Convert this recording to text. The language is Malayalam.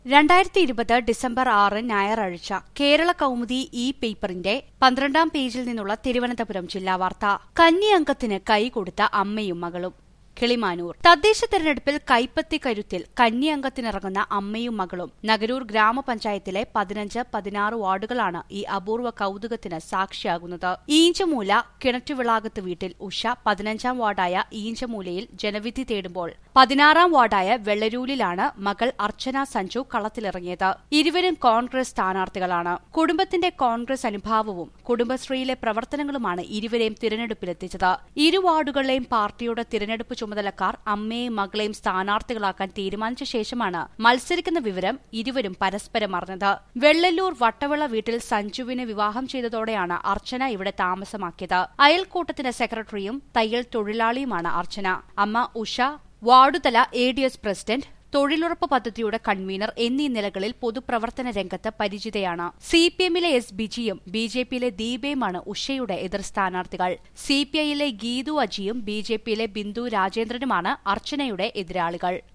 രണ്ടായിരത്തി ഇരുപത് ഡിസംബർ ആറ് ഞായറാഴ്ച കേരള കൗമുദി ഇ പേപ്പറിന്റെ പന്ത്രണ്ടാം പേജിൽ നിന്നുള്ള തിരുവനന്തപുരം ജില്ലാ വാർത്ത കന്നി അംഗത്തിന് കൈ കൊടുത്ത അമ്മയും മകളും കിളിമാനൂർ തദ്ദേശ തെരഞ്ഞെടുപ്പിൽ കൈപ്പത്തി കരുത്തിൽ കന്നി അംഗത്തിനിറങ്ങുന്ന അമ്മയും മകളും നഗരൂർ ഗ്രാമപഞ്ചായത്തിലെ പതിനഞ്ച് പതിനാറ് വാർഡുകളാണ് ഈ അപൂർവ കൌതുകത്തിന് സാക്ഷിയാകുന്നത് ഈഞ്ചമൂല കിണറ്റുവിളാകത്ത് വീട്ടിൽ ഉഷ പതിനഞ്ചാം വാർഡായ ഈഞ്ചമൂലയിൽ ജനവിധി തേടുമ്പോൾ പതിനാറാം വാർഡായ വെള്ളരൂലിലാണ് മകൾ അർച്ചന സഞ്ജു കളത്തിലിറങ്ങിയത് ഇരുവരും കോൺഗ്രസ് സ്ഥാനാർത്ഥികളാണ് കുടുംബത്തിന്റെ കോൺഗ്രസ് അനുഭാവവും കുടുംബശ്രീയിലെ പ്രവർത്തനങ്ങളുമാണ് ഇരുവരെയും തിരഞ്ഞെടുപ്പിലെത്തിച്ചത് ഇരു വാർഡുകളിലെയും പാർട്ടിയുടെ തിരഞ്ഞെടുപ്പ് ചുമതലക്കാർ അമ്മയെയും മകളെയും സ്ഥാനാർത്ഥികളാക്കാൻ തീരുമാനിച്ച ശേഷമാണ് മത്സരിക്കുന്ന വിവരം ഇരുവരും പരസ്പരം അറിഞ്ഞത് വെള്ളല്ലൂർ വട്ടവിള വീട്ടിൽ സഞ്ജുവിനെ വിവാഹം ചെയ്തതോടെയാണ് അർച്ചന ഇവിടെ താമസമാക്കിയത് അയൽക്കൂട്ടത്തിന്റെ സെക്രട്ടറിയും തയ്യൽ തൊഴിലാളിയുമാണ് അർച്ചന അമ്മ ഉഷ വാർഡുതല എ ഡി എസ് പ്രസിഡന്റ് തൊഴിലുറപ്പ് പദ്ധതിയുടെ കൺവീനർ എന്നീ നിലകളിൽ പൊതുപ്രവർത്തന രംഗത്ത് പരിചിതയാണ് സി പി എമ്മിലെ എസ് ബിജിയും ബി ജെ പിയിലെ ദീപയുമാണ് ഉഷയുടെ എതിർ സ്ഥാനാർത്ഥികൾ സി പി ഐയിലെ ഗീതു അജിയും ബി ജെ പിയിലെ ബിന്ദു രാജേന്ദ്രനുമാണ് അർച്ചനയുടെ എതിരാളികൾ